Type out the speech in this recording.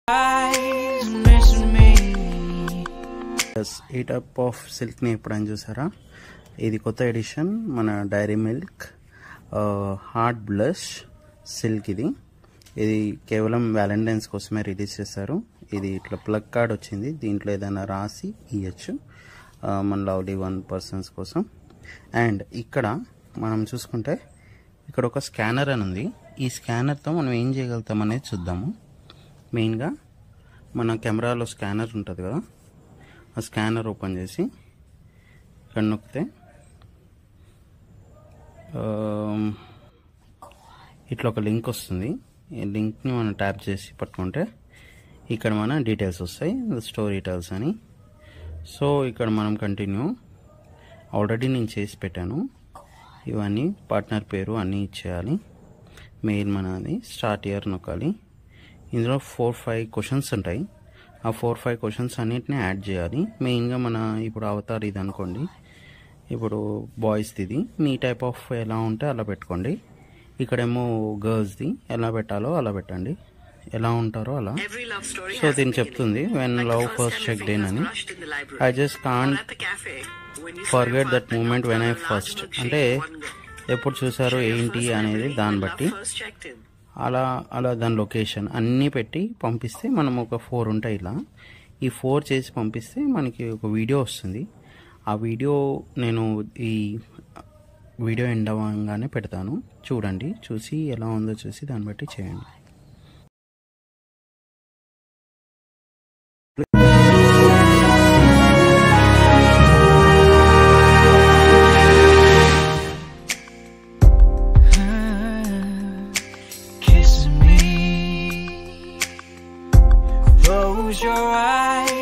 eyes missing me. Yes ఈ type of సిల్క్ని ఎప్పుడైనా చూసారా ఇది కొత్త ఎడిషన్ మన Dairy Milk heart blush silk ఇది ఇది కేవలం వ్యాలంటైన్స్ కోసమే రిలీజ్ చేశారు ఇది ఇట్లా ప్లగ్ కార్డ్ వచ్చింది దీంట్లో ఏదైనా రాసి ఇవ్వచ్చు మన లవ్లీ వన్ పర్సన్స్ కోసం అండ్ ఇక్కడ మనం చూసుకుంటే ఇక్కడ ఒక స్కానర్ అని ఉంది ఈ స్కానర్తో మనం ఏం చేయగలుగుతాం అనేది చూద్దాము మెయిన్గా మన కెమెరాలో స్కానర్ ఉంటుంది కదా ఆ స్కానర్ ఓపెన్ చేసి ఇక్కడ నొక్కితే ఆమ్, ఇట్లా ఒక లింక్ వస్తుంది ఈ లింక్ని మనం ట్యాప్ చేసి పట్టుకుంటే ఇక్కడ మన డీటెయిల్స్ వస్తాయి స్టోరీ టెల్స్ అని సో ఇక్కడ మనం కంటిన్యూ ఆల్రెడీ నేను చేసి పెట్టాను ఇవన్నీ పార్ట్నర్ పేరు అన్నీ ఇచ్చేయాలి మెయిల్ మనది స్టార్ట్ ఇయర్ నొక్కాలి ఇందులో ఫోర్ ఫైవ్ క్వశ్చన్స్ ఉంటాయి ఆ ఫోర్ ఫైవ్ క్వశ్చన్స్ అన్నిటిని యాడ్ చేయాలి మెయిన్గా మన ఇప్పుడు అవతార్ ఇది అనుకోండి ఇప్పుడు బాయ్స్ది ఇది మీ టైప్ ఆఫ్ ఎలా ఉంటే అలా పెట్టుకోండి ఇక్కడేమో గర్ల్స్ది ఎలా పెట్టాలో అలా పెట్టండి ఎలా ఉంటారో అలా Every love story so has a దీన్ని beginning. చెప్తుంది when Like the love first first time check your in fingers అని brushed in the library. I just Or can't at the cafe, when you saw forget your that partner moment come when I down a large first milkshake అంటే in one go. ఎప్పుడు చూసారు Share your ఏంటి first అనేది memory దాన్ని when బట్టి love first checked in. అలా అలా దాని లొకేషన్ అన్నీ పెట్టి పంపిస్తే మనం ఒక ఫోర్ ఉంటాయి ఇలా ఈ ఫోర్ చేసి పంపిస్తే మనకి ఒక వీడియో వస్తుంది ఆ వీడియో నేను ఈ వీడియో ఎండ్ అవ్వగానే పెడతాను చూడండి చూసి ఎలా ఉందో చూసి దాన్ని బట్టి చేయండి Kissing me. Close your eyes.